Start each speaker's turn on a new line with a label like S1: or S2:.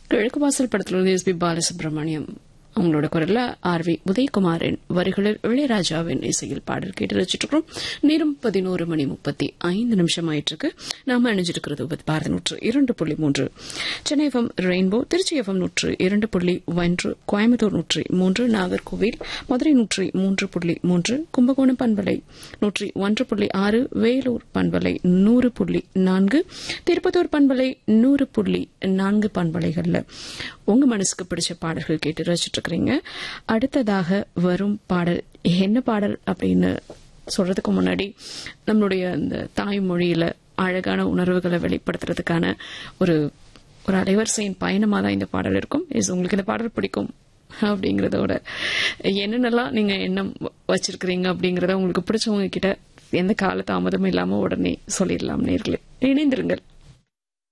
S1: கிழக்கு வாசல் படத்திலிருந்து எஸ் பி பாலசுப்ரமணியம் அவங்களோட குரல்ல ஆர் வி உதயகுமாரின் வரிகளில் இளையராஜாவின் இசையில் பாடல் கேட்டு ரசிச்சுட்டு இருக்கிறோம் நேரம் பதினோரு மணி முப்பத்தி ஐந்து நிமிஷம் ஆயிட்டு இருக்கு நாம அணிஞ்சிருக்கிறது பாரத நூற்று இரண்டு புள்ளி மூன்று Chennai FM rainbow Tiruchi FM நூற்று இரண்டு புள்ளி ஒன்று கோயம்புத்தூர் நூற்றி மூன்று நாகர்கோவில் மதுரை நூற்றி மூன்று புள்ளி மூன்று கும்பகோணம் பண்பலை நூற்றி ஒன்று புள்ளி ஆறு வேலூர் பண்பலை நூறு புள்ளி நான்கு திருப்பத்தூர் பண்பலை நூறு புள்ளி நான்கு பண்பலைகள்ல உங்க மனசுக்கு பிடிச்ச பாடல்கள் கேட்டு ரசிச்சுட்டு இருக்கிறீங்க அடுத்ததாக வரும் பாடல் என்ன பாடல் அப்படின்னு சொல்றதுக்கு முன்னாடி நம்மளுடைய அந்த தாய்மொழியில அழகான உணர்வுகளை வெளிப்படுத்துறதுக்கான ஒரு ஒரு அலைவரிசையின் பயணமா தான் இந்த பாடல் இருக்கும் இஸ் உங்களுக்கு இந்த பாடல் பிடிக்கும் அப்படிங்கறதோட என்னென்னலாம் நீங்க எண்ணம் வச்சிருக்கிறீங்க அப்படிங்கறத உங்களுக்கு பிடிச்சவங்க கிட்ட எந்த கால தாமதமும் இல்லாம உடனே சொல்லிடலாம் நேர்களே இணைந்திருங்கள்